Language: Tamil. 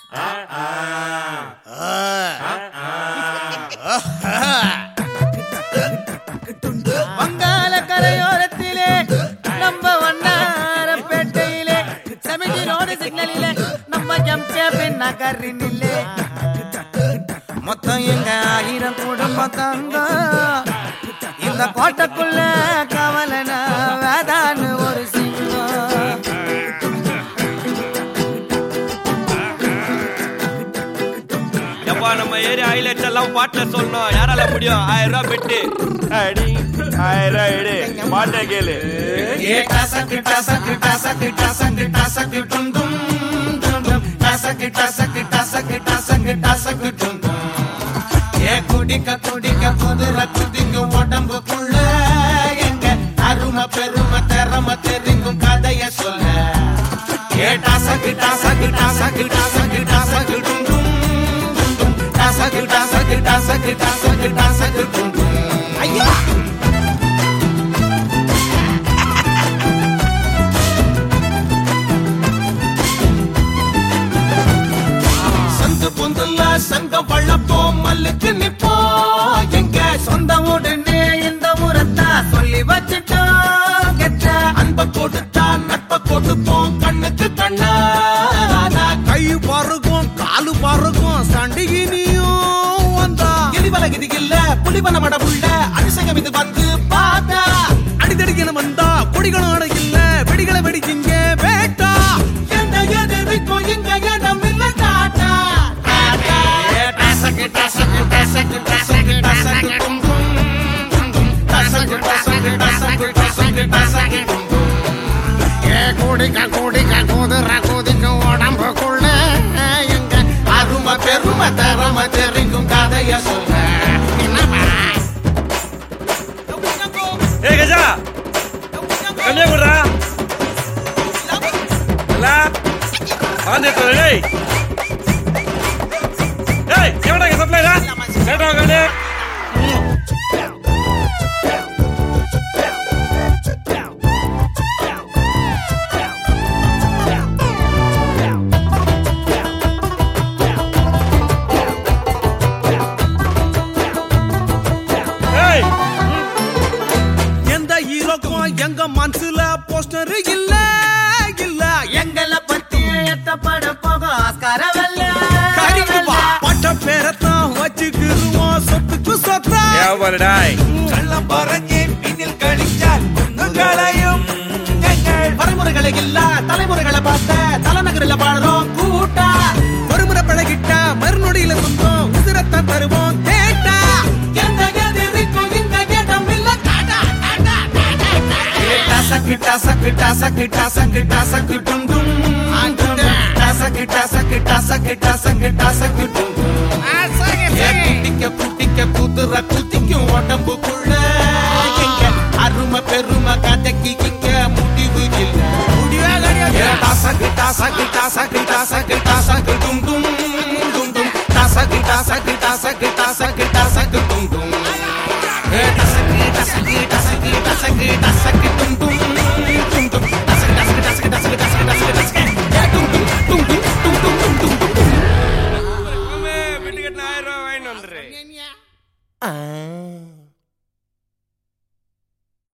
வங்காள கரையோரத்திலே நம்ம வண்ணாரப்பேட்டையிலே செமிட்டி ரோடு சிக்னலிலே நம்ம ஜம்கேபின் நகரினிலே மொத்தம் எங்க ஆயிரம் குடும்பம் தங்க இந்த கோட்டைக்குள்ள கவலனா வேதான்னு ஒரு சிங்கம் எப்பா நம்ம ஏரியா ஹைலைட்ஸ் எல்லாம் பாட்டுல சொல்லணும் யாரால முடியும் ஆயிரம் ரூபாய் பெட்டு அடி ஆயிரம் ரூபாய் எடு பாட்டை கேளு ஏ டசக்கு டசக்கு டசக்கு டசக்கு டசக்கு டும் டும் டும் டும் டசக்கு டசக்கு டசக்கு டசக்கு டசக்கு டும் டும் ஏ குடிக்க குடிக்க குதிரை குதிங்க உடம்புக்குள்ள எங்க அருமை பெருமை திறமை தெரிங்கும் கதைய சொல்ல ஏ டசக்கு டசக்கு டசக்கு டசக்கு டசக்கு டும் டும் டும் டும் டசக்கு டசக்கு டசக்கு டசக்கு டசக்கு டும் டும் ஐயா சந்து பொந்துல சங்க வளப்போம் மல்லுக்கு நிப்போம் எங்க சொந்த உடனே இந்த முறத்தா சொல்லி வச்சுட்டோம் கெட்ட அன்ப கொடுத்தா நட்ப கொடுப்போம் கண்ணுக்கு கண்ணா கை பறக்கும் காலு பறக்கும் சண்டிகினியும் வந்தா கிளிவல கிதி இல்ல புலிவன மட உள்ள அபிஷேகம் இது வந்து பார்த்தா அடிதடிக்கணும் வந்தா கொடிகளும் அடையில்ல வெடிகளை வெடிச்சிங்க வேட்டா எந்த எதிர்க்கும் இங்க இடம் இல்ல டாட்டா டாட்டா டசக்கு டசக்கு டசக்கு டசக்கு டசக்கு டும் டும் டும் டும் டசக்கு டசக்கு டசக்கு டசக்கு டசக்கு டும் டும் ஏ குடிக்க குடிக்க குதிர குதிக்க உடம்புக்குள்ள எங்க அருமை பெருமை தரமை தெரிங்கும் கதைய சொல்ல ஏ கஜா கம்மியா கொடுறா எல்லாம் வாழ்ந்துட்டு டேய் டேய் எவடா இங்க சப்ளைரா கேட்டா கண்ணு ஏய் எந்த ஹீரோக்கும் எங்க மனசுல போஸ்டர் இல்ல இல்ல எங்களை பத்தி எத்தப்பட போக ஆஸ்கார வெல்ல கறிக்குப்பா பட்ட பேரத்தான் வச்சுக்கிருவோம் சொத்துக்கு சொத்தா ஏன் டாய் கள்ளம் பறஞ்சு பின்னில் கழிச்சால் குங்குகளையும் எங்கள் வரைமுறைகளை இல்ல தலைமுறைகளை பார்த்த தலைநகரில் பாடுறோம் கூட்டா ஒருமுறை பழகிட்ட மறுநொடியில சொந்தம் உதிரத்தான் தருவோம் கேட்டா எந்த எதிர்க்கும் இங்க இடம் இல்ல டாடா டாடா டாடா டசக்கு டசக்கு டசக்கு டசக்கு டசக்கு டும் டும் டும் டும். டசக்கு டசக்கு டசக்கு டசக்கு டசக்கு டும் டும் ஏ குட்டிக்க குட்டிக்க குதிரை குதிக்கும் உடம்புக்குள்ள எங்க அருமை பெருமை கதைக்கு இங்க முடிவு இல்ல ஏ டசக்கு டசக்கு டசக்கு டசக்கு டசக்கு டும் டும் டும் டும் டசக்கு டசக்கு டசக்கு டசக்கு டசக்கு டும் டும்